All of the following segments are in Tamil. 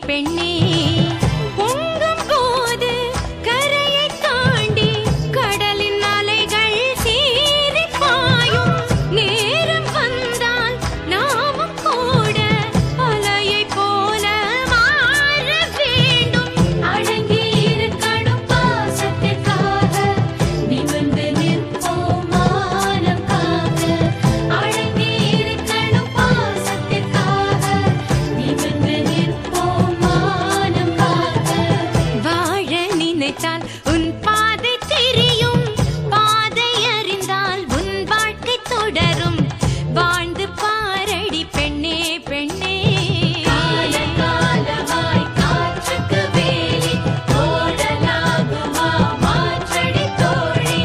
பெண்ணே பொங்கும் போது கரையை தாண்டி கடலின் அலைகள் சீறி பாயும் நேரம் வந்தால் நாமும் கூட அலையை போல மாற வேண்டும் அடங்கி இருக்கணும் பாசத்திற்காக நிமிர்ந்து நிற்போம் மானம் காக்க அடங்கி இருக்கணும் பாசத்திற்காக நிமிர்ந்து நிற்போம் மானம் காக்க வாழ நினைத்தால் உன் பாதை தெரியும் பாதை அறிந்தால் உன் வாழ்க்கை தொடரும் வாழ்ந்து பாரடி பெண்ணே பெண்ணே காலகாலமாய் காற்றுக்கு வேலி ஓடலாகுமா மாற்றடி தோழி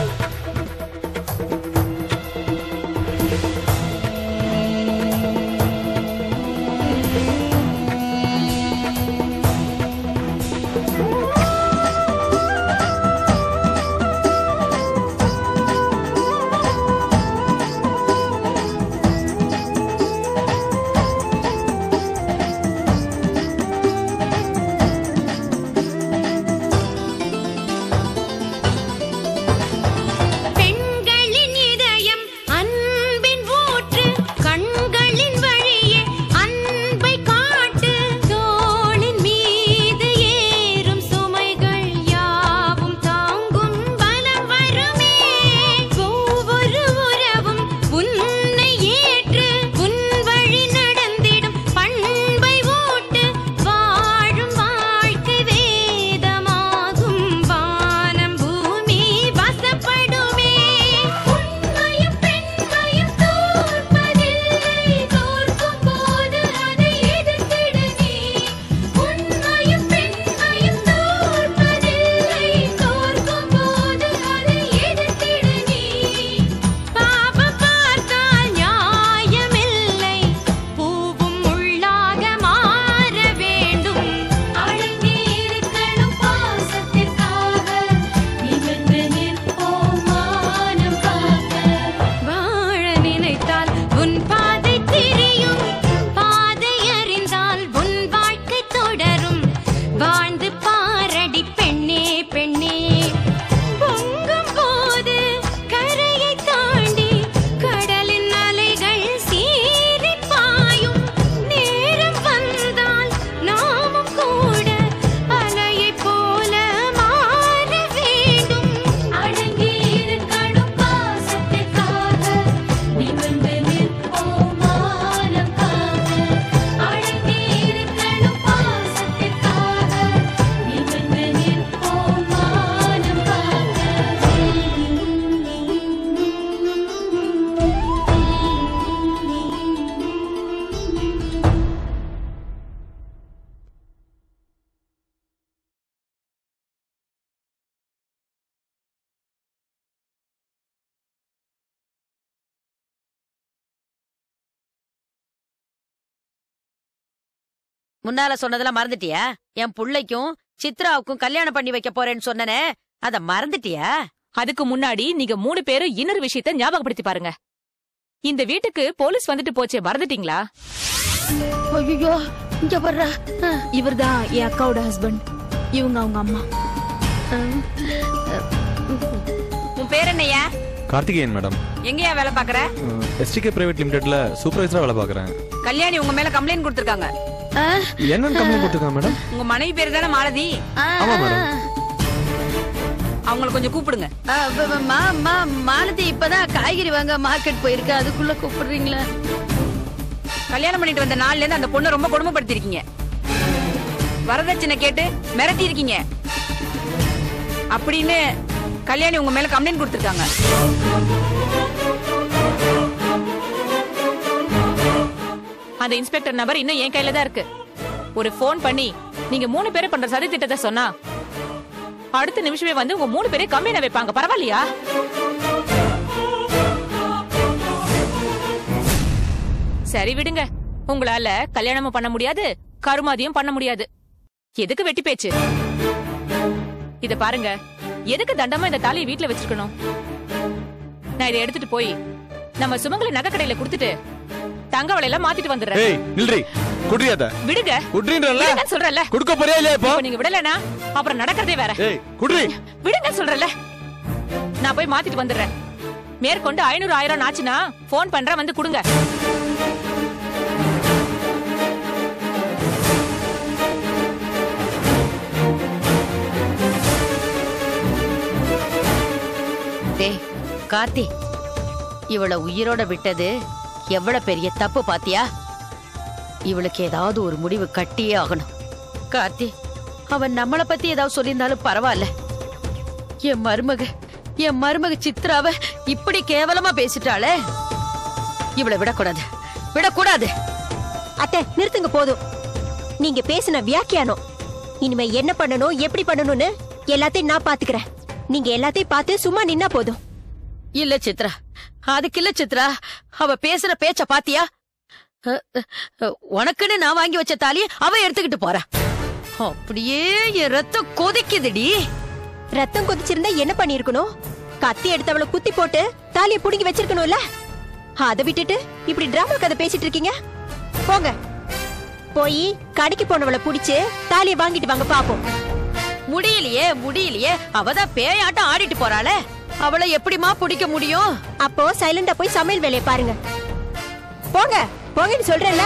பெண்களின் இதயம் அன்பின் ஊற்று கண்களின் வழியே அன்பை காட்டு தோளின் மீது ஏறும் சுமைகள் யாவும் தாங்கும் பலம் வருமே ஒவ்வொரு உறவும் உன்னை ஏற்று உன் வழி நடந்திடும் பண்பை ஊட்டு வாழும் வாழ்க்கை வேதமாகும் வானம் பூமி வசப்படுமே உண்மையும் பெண்மையும் தோற்பதில்லை தோற்கும் போது அதை எதிர்த்திடு நீ உண்மையும் பெண்மையும் தோற்பதில்லை தோற்கும் போது அதை எதிர்த்திடு நீ பாபம் பார்த்தால் நியாயமில்லை பூவும் உள்ளாக மாற வேண்டும் அடங்கி இருக்கணும் பாசத்திற்காக நிமிர்ந்து நிற்போம் மானம் காக்க வாழ நினைத்தால் உன் பாதை தெரியும் பாதை அறிந்தால் உன் வாழ்க்கை தொடரும் வாழ்ந்து பாரடி பெண்ணே பெண்ணே பொங்கும் போது கரையை தாண்டி கடலின் அலைகள் சீறி பாயும் நேரம் வந்தால் நாமும் கூட அலையை போல மாற வேண்டும் அடங்கி இருக்கணும் பாசத்திற்காக நிமிர்ந்து நிற்போம் மானம் காக்க அடங்கி இருக்கணும் பாசத்திற்காக நிமிர்ந்து நிற்போம் மானம் முன்னால சொன்னதெல்லாம் மறந்துட்டியா என் புள்ளைக்கும் சித்ராவுக்கும் கல்யாணம் பண்ணி வைக்க போறேன்னு சொன்னனே அத மறந்துட்டியா அதுக்கு முன்னாடி நீங்க மூணு பேரும் இன்னொரு விஷயத்த ஞாபகப்படுத்தி பாருங்க இந்த வீட்டுக்கு போலீஸ் வந்துட்டு போச்சே மறந்துட்டீங்களா ஐயோ இங்க வர்ற இவர்தான் என் அக்காவோட ஹஸ்பண்ட் இவங்க அவங்க அம்மா உன் பேர் என்னையா கார்த்திகேயன் மேடம் எங்கயா வேலை பாக்குற எஸ்டிகே பிரைவேட் லிமிடெட்ல சூப்பர்வைசரா வேலை பார்க்குறேன் கல்யாணி உங்க மேல கம்ப்ளைண்ட் கொடுத்திருக்காங்க என்னன்னு கம்ப்ளைண்ட் கொடுத்துருக்காங்க மேடம் உங்க மனைவி பேர் தானே மாலதி ஆமா மேடம் அவங்கள கொஞ்சம் கூப்பிடுங்க ஆ, வ- வ- மா- மா- மாலதி இப்பதான் காய்கறி வாங்க மார்க்கெட் போயிருக்கு அதுக்குள்ள கூப்பிடுறீங்களா கல்யாணம் பண்ணிட்டு வந்த நாள்ல இருந்து அந்த பொண்ணை ரொம்ப கொடுமைப்படுத்திருக்கீங்க வரதட்சணை கேட்டு மிரட்டி இருக்கீங்க அப்படின்னு கல்யாணி உங்க மேல கம்ப்ளைண்ட் கொடுத்திருக்காங்க அந்த இன்ஸ்பெக்டர் நபர் இன்னும் என் கையில தான் இருக்கு ஒரு ஃபோன் பண்ணி நீங்க மூணு பேரும் பண்ற சதி திட்டத்தை சொன்னா அடுத்த நிமிஷமே வந்து உங்க மூணு பேரையும் கம்மியான வைப்பாங்க பரவாயில்லையா சரி விடுங்க உங்களால கல்யாணமும் பண்ண முடியாது கருமாதியும் பண்ண முடியாது எதுக்கு வெட்டி பேச்சு இத பாருங்க எதுக்கு தண்டமா இந்த தாலியை வீட்ல வச்சிருக்கணும் நான் இதை எடுத்துட்டு போய் நம்ம சுமங்கலி நகை கடையில கொடுத்துட்டு தங்க வலையில மாத்திட்டு வந்துடுறேன் ஏய் நில்றி குட்ரி அத விடுங்க குட்ரின்றல விடுங்கன்னு சொல்றேன்ல குடுக்க போறியா இல்லையா இப்போ இப்ப நீங்க விடலனா அப்புறம் நடக்கிறதே வேற ஏய் குட்ரி விடுங்க சொல்றேன்ல நான் போய் மாத்திட்டு வந்துடுறேன் மேற்கொண்டு ஐநூறு ஆயிரம் ஆச்சுன்னா போன் பண்றேன் வந்து கொடுங்க டேய் கார்த்தி இவள உயிரோட விட்டது எவ்வளவு பெரிய தப்பு பாத்தியா இவளுக்கு ஏதாவது ஒரு முடிவு கட்டியே ஆகணும் கார்த்தி அவன் நம்மள பத்தி ஏதாவது சொல்லியிருந்தாலும் பரவாயில்ல என் மருமக என் மருமக சித்ராவ இப்படி கேவலமா பேசிட்டாளே இவளை விடக்கூடாது விடக்கூடாது அத்தை நிறுத்துங்க போதும் நீங்க பேசின வியாக்கியானம் இனிமே என்ன பண்ணணும் எப்படி பண்ணணும்னு எல்லாத்தையும் நான் பாத்துக்கிறேன் நீங்க எல்லாத்தையும் பார்த்து சும்மா நின்னா போதும் இல்ல சித்ரா அதுக்கு இல்ல சித்ரா அவ பேசுற பேச்ச பாத்தியா அ, அ, அ, உனக்குன்னு நான் வாங்கி வச்ச தாலிய அவ எடுத்துக்கிட்டு போறா அப்படியே என் ரத்தம் கொதிக்குதுடி ரத்தம் கொதிச்சிருந்தா என்ன பண்ணிருக்கணும் கத்தி எடுத்தவள குத்தி போட்டு தாலிய புடுங்கி வச்சிருக்கணும்ல அதை விட்டுட்டு இப்படி டிராமா கதை பேசிட்டு இருக்கீங்க போங்க போய் கடைக்கு போனவளை புடிச்சு தாலிய வாங்கிட்டு வாங்க பாப்போம் முடியலையே முடியலையே அவதான் பேயாட்டம் ஆடிட்டு போறாளே அவளை எப்படிமா பிடிக்க முடியும் அப்போ சைலண்டா போய் சமையல் வேலையை பாருங்க போங்க போங்கன்னு சொல்றேன்ல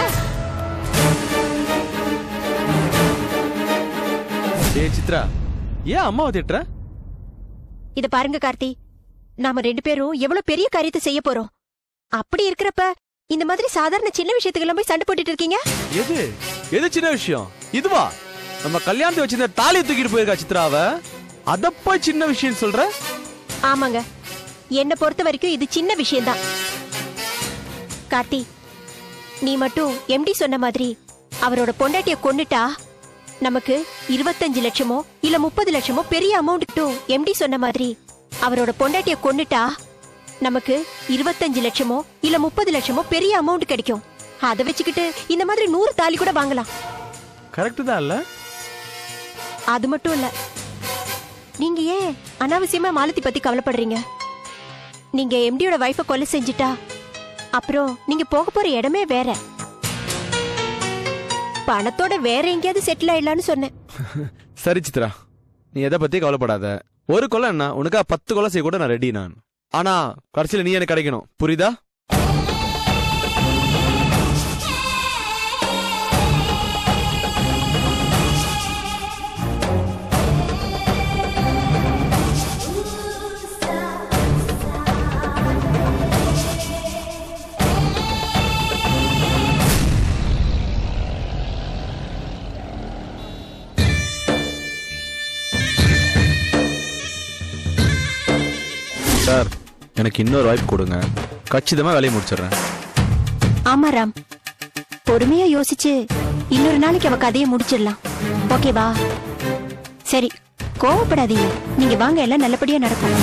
ஏய் சித்ரா ஏன் அம்மாவை திட்டுற இத பாருங்க கார்த்தி நாம ரெண்டு பேரும் எவ்வளவு பெரிய காரியத்தை செய்ய போறோம் அப்படி இருக்கிறப்ப இந்த மாதிரி சாதாரண சின்ன விஷயத்துக்கெல்லாம் போய் சண்டை போட்டுட்டு இருக்கீங்க எது எது சின்ன விஷயம் இதுவா நம்ம கல்யாணத்தை வச்சிருந்த தாலியை தூக்கிட்டு போயிருக்கா சித்ராவ அத போய் சின்ன விஷயம் சொல்ற ஆமாங்க என்ன பொறுத்த வரைக்கும் இது சின்ன விஷயம்தான் கார்த்தி நீ மட்டும் எம்டி சொன்ன மாதிரி அவரோட பொண்டாட்டிய கொன்னுட்டா நமக்கு இருபத்தஞ்சு லட்சமோ இல்ல முப்பது லட்சமோ பெரிய அமௌண்ட் எம்டி சொன்ன மாதிரி அவரோட பொண்டாட்டிய கொன்னுட்டா நமக்கு இருபத்தஞ்சு லட்சமோ இல்ல முப்பது லட்சமோ பெரிய அமௌண்ட் கிடைக்கும் அதை வச்சுக்கிட்டு இந்த மாதிரி நூறு தாலி கூட வாங்கலாம் கரெக்ட் தான் இல்ல அது மட்டும் இல்ல நீங்க ஏன் அனாவசியமா மாலதி பத்தி கவலைப்படுறீங்க நீங்க எம்டியோட வைஃப கொலை செஞ்சுட்டா அப்புறம் நீங்க போக போற இடமே வேற பணத்தோட வேற எங்கேயாவது செட்டில் ஆயிடலாம்னு சொன்னேன் சரி சித்ரா நீ எதை பத்தி கவலைப்படாத ஒரு கொலை என்ன உனக்கா பத்து கொலை செய்ய கூட நான் ரெடி நான் ஆனா கடைசியில நீ எனக்கு கிடைக்கணும் புரியுதா சார் எனக்கு இன்னொரு வாய்ப்பு கொடுங்க கச்சிதமா வேலையை முடிச்சிடுறேன் ஆமா ராம் பொறுமையா யோசிச்சு இன்னொரு நாளைக்கு அவ கதையை முடிச்சிடலாம் ஓகேவா சரி கோவப்படாதீங்க நீங்க வாங்க எல்லாம் நல்லபடியா நடக்கும்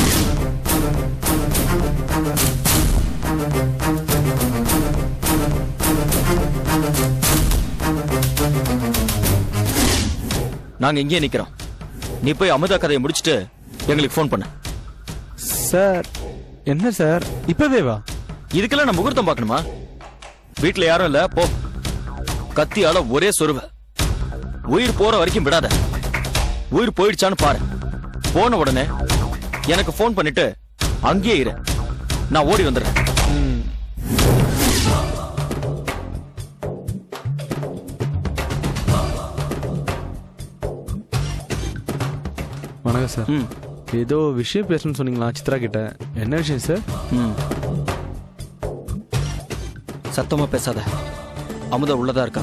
நாங்க இங்கேயே நிக்கிறோம் நீ போய் அமுதா கதையை முடிச்சிட்டு எங்களுக்கு ஃபோன் பண்ணு சார் என்ன சார் இப்பவே வா இதுக்கெல்லாம் நான் முகூர்த்தம் பார்க்கணுமா வீட்ல யாரும் இல்ல போ கத்தியால ஒரே சொருவ உயிர் போற வரைக்கும் விடாத உயிர் போயிடுச்சான்னு பாரு போன உடனே எனக்கு ஃபோன் பண்ணிட்டு அங்கேயே இரு நான் ஓடி வந்துடுறேன் வணக்கம் சார் ம் ஏதோ விஷயம் பேசணும்னு சொன்னீங்களா சித்ரா கிட்ட என்ன விஷயம் சார் ம் சத்தமா பேசாத அமுதா உள்ளதா இருக்கா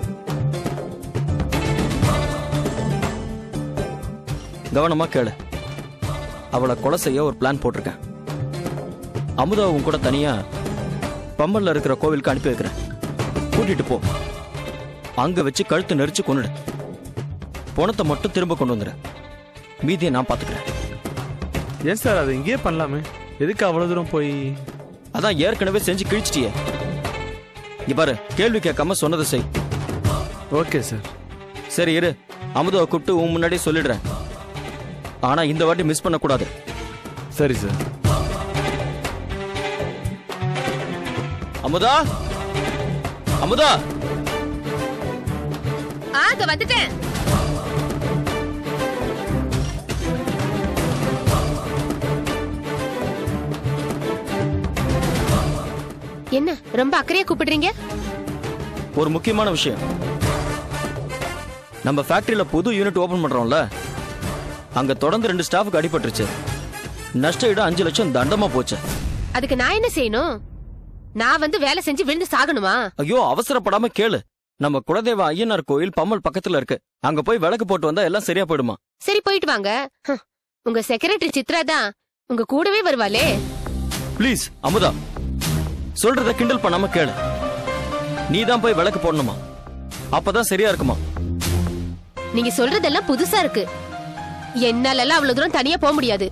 கவனமா கேளு அவளை கொலை செய்ய ஒரு பிளான் போட்டிருக்கேன் அமுதா உன் கூட தனியா பம்பல்ல இருக்கிற கோவிலுக்கு அனுப்பி வைக்கிறேன் கூட்டிட்டு போ அங்க வச்சு கழுத்து நெரிச்சு கொன்னுடு பணத்தை மட்டும் திரும்ப கொண்டு வந்துடு மீதியை நான் பாத்துக்கிறேன் ஏன் சார் அது இங்கேயே பண்ணலாமே எதுக்கு அவ்வளவு தூரம் போய் அதான் ஏற்கனவே செஞ்சு கிழிச்சிட்டியே இங்க பாரு கேள்வி கேட்காம சொன்னதை செய் ஓகே சார் சரி இரு அமுதாவை கூப்பிட்டு உன் முன்னாடியே சொல்லிடுறேன் ஆனா இந்த வாட்டி மிஸ் பண்ணக்கூடாது சரி சார் அமுதா அமுதா ஆ இதோ வந்துட்டேன் என்ன ரொம்ப அக்கறையா கூப்பிடுறீங்க ஒரு முக்கியமான விஷயம் நம்ம ஃபேக்டரியில புது யூனிட் ஓபன் பண்றோம்ல அங்க தொடர்ந்து ரெண்டு ஸ்டாஃபுக்கு அடிபட்டுருச்சு நஷ்ட ஈடு அஞ்சு லட்சம் தண்டமா போச்சு அதுக்கு நான் என்ன செய்யணும் நான் வந்து வேலை செஞ்சு விழுந்து சாகணுமா ஐயோ அவசரப்படாம கேளு நம்ம குலதெய்வ ஐயனார் கோயில் பம்மல் பக்கத்துல இருக்கு அங்க போய் விளக்கு போட்டு வந்தா எல்லாம் சரியா போயிடுமா சரி போயிட்டு வாங்க ஹம், உங்க செக்ரட்டரி சித்ரா தான் உங்க கூடவே வருவாளே ப்ளீஸ் அமுதா சொல்றத கிண்டல் பண்ணாம கேளு நீ தான் போய் விளக்கு போடணுமா அப்பதான் சரியா இருக்குமா நீங்க சொல்றதெல்லாம் புதுசா இருக்கு என்னால எல்லாம் அவ்வளவு தூரம் தனியா போக முடியாது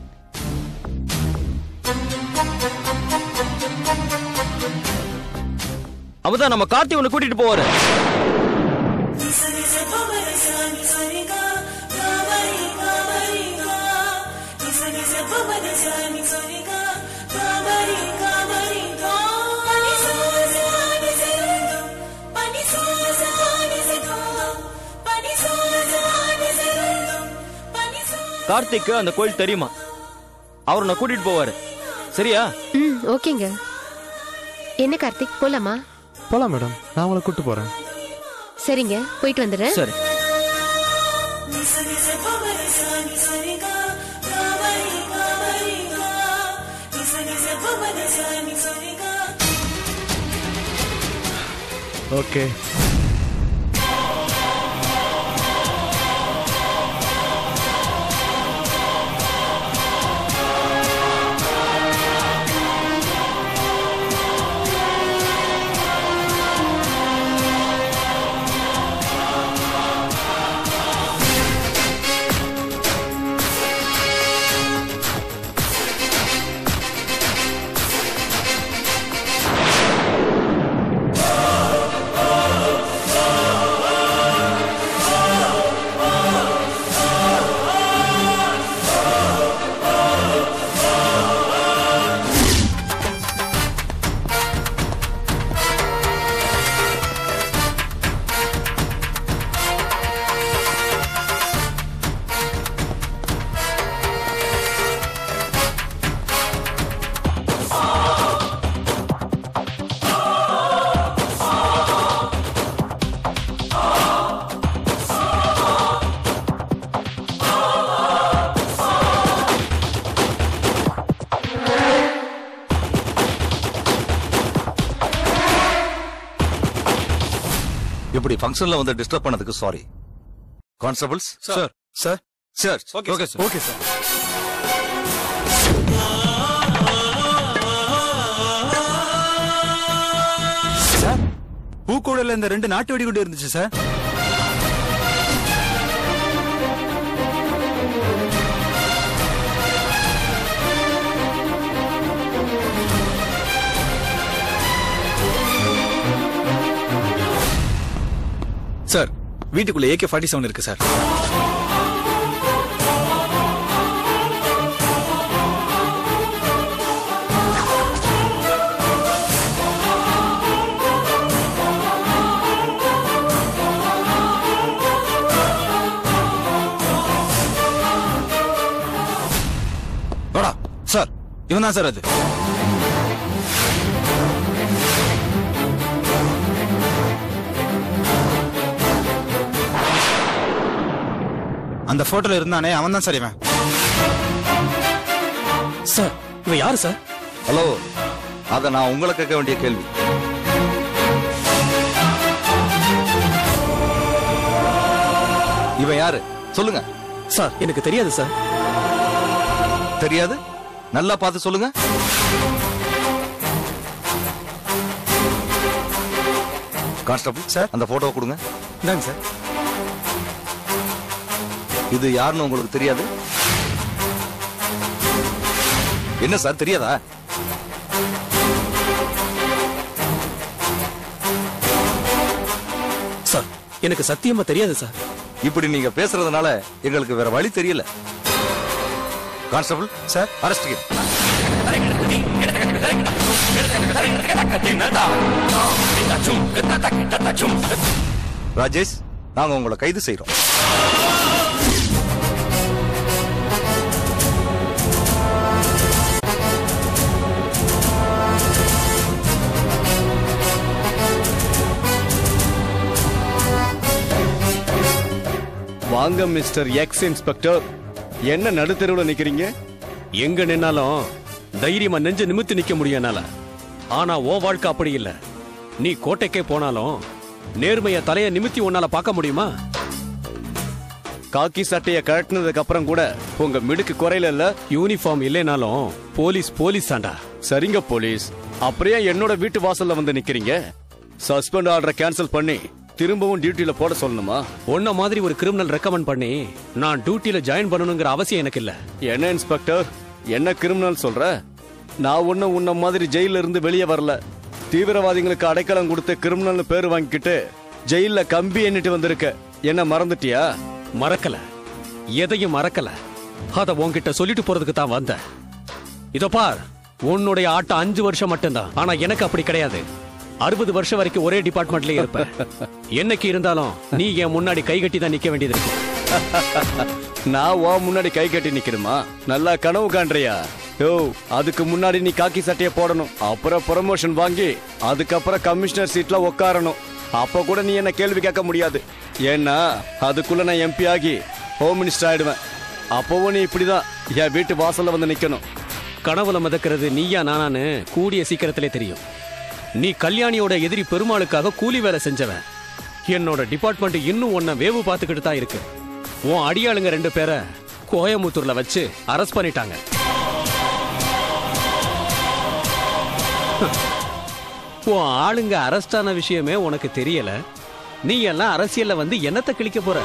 அமுதா நம்ம கார்த்தி உன்னை கூட்டிட்டு போவாரு கார்த்திக்கு அந்த கோயில் தெரியுமா அவர் உன்னை கூட்டிட்டு போவாரு சரியா ம் ஓகேங்க என்ன கார்த்திக் போலாமா போலாம் மேடம் நான் உங்களை கூட்டு போறேன் சரிங்க போயிட்டு வந்துடுறேன் சரி ஓகே இப்படி ஃபங்க்ஷன்ல வந்து டிஸ்டர்ப் பண்ணதுக்கு sorry constables sir sir sir okay sir okay sir sir பூக்கூடல இந்த ரெண்டு நாட்டு வெடிகுண்டு இருந்துச்சு சார் சார் வீட்டுக்குள்ள ஏகே ஃபார்ட்டி செவன் இருக்கு சார் வாடா சார் இவன் தான் சார் அது அந்த போட்டோல இருந்தானே அவன் தான் சார் இவன் சார் இவன் யாரு சார் ஹலோ அத நான் உங்களை கேட்க வேண்டிய கேள்வி இவன் யாரு சொல்லுங்க சார் எனக்கு தெரியாது சார் தெரியாது நல்லா பார்த்து சொல்லுங்க கான்ஸ்டபிள் சார். அந்த போட்டோவை கொடுங்க இந்தாங்க சார் இது யாருன்னு உங்களுக்கு தெரியாது என்ன சார் தெரியாதா சார் எனக்கு சத்தியமா தெரியாது சார் இப்படி நீங்க பேசுறதுனால எங்களுக்கு வேற வழி தெரியல கான்ஸ்டபிள் சார் அரெஸ்ட் ராஜேஷ் நாங்க உங்களை கைது செய்றோம் வாங்க மிஸ்டர் எக்ஸ் இன்ஸ்பெக்டர் என்ன நடுத்தெருவுல நிக்கிறீங்க எங்க நின்னாலும் தைரியமா நெஞ்ச நிமித்து நிக்க முடியும் என்னால ஆனா ஓ வாழ்க்கை அப்படி இல்ல நீ கோட்டைக்கே போனாலும் நேர்மைய தலைய நிமித்தி உன்னால பார்க்க முடியுமா காக்கி சட்டைய கழட்டினதுக்கு அப்புறம் கூட உங்க மிடுக்கு குறையில இல்ல யூனிஃபார்ம் இல்லைனாலும் போலீஸ் போலீஸ் தாண்டா சரிங்க போலீஸ் அப்படியே என்னோட வீட்டு வாசல்ல வந்து நிக்கிறீங்க சஸ்பெண்ட் ஆர்டரை கேன்சல் பண்ணி திரும்பவும் டியூட்டில போட சொல்லணுமா உன்ன மாதிரி ஒரு கிரிமினல் ரெக்கமெண்ட் பண்ணி நான் டியூட்டில ஜாயின் பண்ணணுங்கிற அவசியம் எனக்கு இல்ல என்ன இன்ஸ்பெக்டர் என்ன கிரிமினல் சொல்ற நான் ஒன்னும் உன்ன மாதிரி ஜெயில இருந்து வெளியே வரல தீவிரவாதிகளுக்கு அடைக்கலம் கொடுத்து கிரிமினல் பேர் வாங்கிக்கிட்டு ஜெயில கம்பி எண்ணிட்டு வந்திருக்க என்ன மறந்துட்டியா மறக்கல எதையும் மறக்கல அத உன்கிட்ட சொல்லிட்டு போறதுக்கு தான் வந்தேன் இதோ பார் உன்னுடைய ஆட்டம் அஞ்சு வருஷம் மட்டும்தான் ஆனா எனக்கு அப்படி கிடையாது அறுபது வருஷம் வரைக்கும் ஒரே டிபார்ட்மெண்ட்லயே இருப்ப என்னைக்கு இருந்தாலும் நீ என் முன்னாடி கை கட்டி தான் நிக்க வேண்டியது இருக்கு நான் வா முன்னாடி கை கட்டி நிக்கணுமா நல்லா கனவு காண்றியா யோ அதுக்கு முன்னாடி நீ காக்கி சட்டைய போடணும் அப்புறம் ப்ரமோஷன் வாங்கி அதுக்கப்புறம் கமிஷனர் சீட்ல உட்காரணும் அப்ப கூட நீ என்ன கேள்வி கேட்க முடியாது ஏன்னா அதுக்குள்ள நான் எம்பி ஆகி ஹோம் மினிஸ்டர் ஆயிடுவேன் அப்பவும் நீ இப்படிதான் என் வீட்டு வாசல்ல வந்து நிக்கணும் கனவுல மிதக்கிறது நீயா நானான்னு கூடிய சீக்கிரத்திலே தெரியும் நீ கல்யாணியோட எதிரி பெருமாளுக்காக கூலி வேலை செஞ்சவன் என்னோட டிபார்ட்மெண்ட் இன்னும் உன்னை வேவு பார்த்துக்கிட்டு தான் இருக்கு உன் அடியாளுங்க ரெண்டு பேரை கோயம்புத்தூர்ல வச்சு அரெஸ்ட் பண்ணிட்டாங்க உன் ஆளுங்க அரெஸ்ட் ஆன விஷயமே உனக்கு தெரியல நீ எல்லாம் அரசியல்ல வந்து என்னத்தை கிழிக்க போற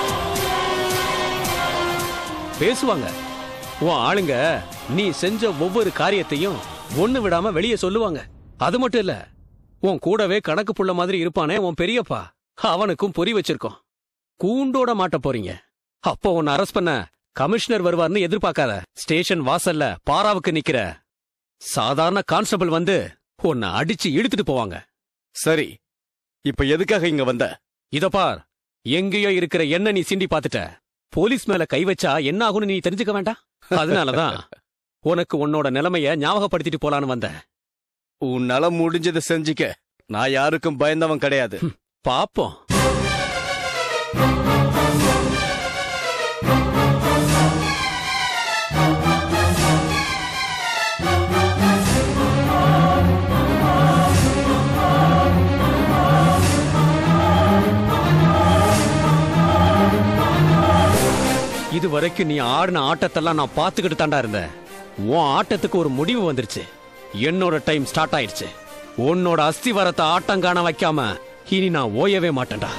பேசுவாங்க உன் ஆளுங்க நீ செஞ்ச ஒவ்வொரு காரியத்தையும் ஒண்ணு விடாம வெளியே சொல்லுவாங்க அது மட்டும் இல்ல உன் கூடவே கணக்கு புள்ள மாதிரி இருப்பானே உன் பெரியப்பா அவனுக்கும் பொறி வச்சிருக்கோம் கூண்டோட மாட்ட போறீங்க அப்போ உன்னை அரெஸ்ட் பண்ண கமிஷனர் வருவார்னு எதிர்பார்க்காத ஸ்டேஷன் வாசல்ல பாராவுக்கு நிக்கிற சாதாரண கான்ஸ்டபிள் வந்து உன்னை அடிச்சு இழுத்துட்டு போவாங்க சரி இப்ப எதுக்காக இங்க வந்த இத பார் எங்கேயோ இருக்கிற என்ன நீ சிண்டி பாத்துட்ட போலீஸ் மேல கை வச்சா என்ன ஆகும்னு நீ தெரிஞ்சுக்க வேண்டாம் அதனாலதான் உனக்கு உன்னோட நிலைமைய ஞாபகப்படுத்திட்டு போலான்னு வந்தேன் உன்னால முடிஞ்சதை செஞ்சுக்க நான் யாருக்கும் பயந்தவன் கிடையாது பாப்போம் இது வரைக்கும் நீ ஆடின ஆட்டத்தெல்லாம் நான் பார்த்துக்கிட்டு தாண்டா இருந்தேன் உன் ஆட்டத்துக்கு ஒரு முடிவு வந்துருச்சு என்னோட டைம் ஸ்டார்ட் ஆயிடுச்சு உன்னோட அஸ்திவாரத்தை ஆட்டம் காண வைக்காம இனி நான் ஓயவே மாட்டேன்டா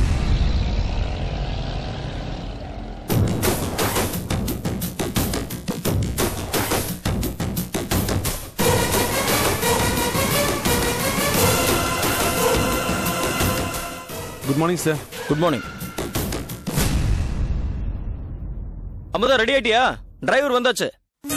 good morning sir good morning Amudha ready ஆயிட்டியா டிரைவர் வந்தாச்சு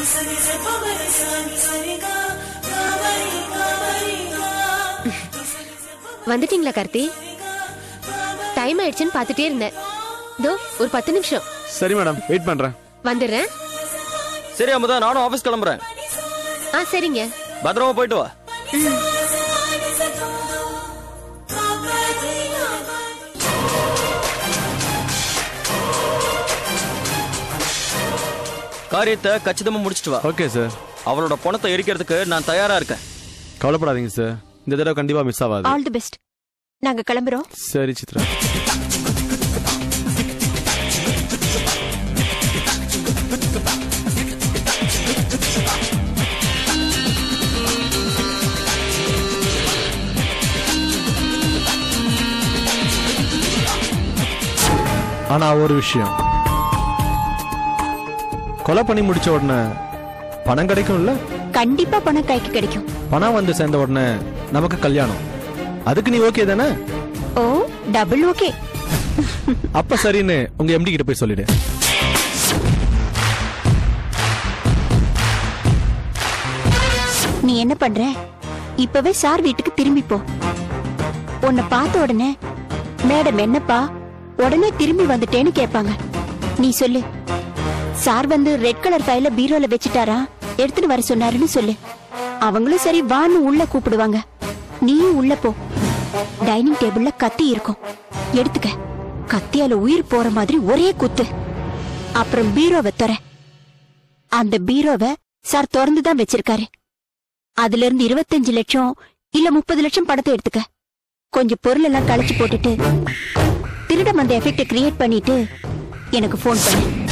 வந்துட்டீங்களா கார்த்தி டைம் ஆயிடுச்சுன்னு பார்த்துட்டே இருந்தேன் இதோ ஒரு பத்து நிமிஷம் சரி மேடம் வெயிட் பண்றேன் வந்துடுறேன் சரி அமுதா நானும் ஆபீஸ் கிளம்புறேன் ஆ சரிங்க பத்திரமா போயிட்டு வா காரியத்தை கச்சிதமா முடிச்சிட்டு வா ஓகே சார் அவளோட பணத்தை எரிக்கிறதுக்கு நான் தயாரா இருக்கேன் கவலைப்படாதீங்க சார் இந்த தடவை கண்டிப்பா மிஸ் ஆகாது ஆல் தி பெஸ்ட் நாங்க கிளம்புறோம் சரி சித்ரா ஆனா ஒரு விஷயம் கொலை பண்ணி முடிச்ச உடனே பணம் கிடைக்கும்ல கண்டிப்பா பணம் கைக்கு கிடைக்கும் பணம் வந்து சேர்ந்த உடனே நமக்கு கல்யாணம் அதுக்கு நீ ஓகே தானே ஓ டபுள் ஓகே அப்ப சரின்னு உங்க எம்டி கிட்ட போய் சொல்லிடு நீ என்ன பண்ற இப்பவே சார் வீட்டுக்கு திரும்பி போ உன்னை பார்த்த உடனே மேடம் என்னப்பா உடனே திரும்பி வந்துட்டேன்னு கேட்பாங்க நீ சொல்லு சார் வந்து ரெட் கலர் ஃபைல பீரோல வச்சுட்டாரா எடுத்துட்டு வர சொன்னாருன்னு சொல்லு அவங்களும் சரி வான்னு உள்ள கூப்பிடுவாங்க நீயும் உள்ள போ டைனிங் டேபிள்ல கத்தி இருக்கும் எடுத்துக்க கத்தியால உயிர் போற மாதிரி ஒரே குத்து அப்புறம் பீரோவை தர அந்த பீரோவை சார் திறந்து தான் வச்சிருக்காரு அதுல இருந்து இருபத்தஞ்சு லட்சம் இல்ல முப்பது லட்சம் படத்தை எடுத்துக்க கொஞ்சம் பொருள் எல்லாம் கழிச்சு போட்டுட்டு திருடம் அந்த எஃபெக்ட் கிரியேட் பண்ணிட்டு எனக்கு ஃபோன் பண்ணு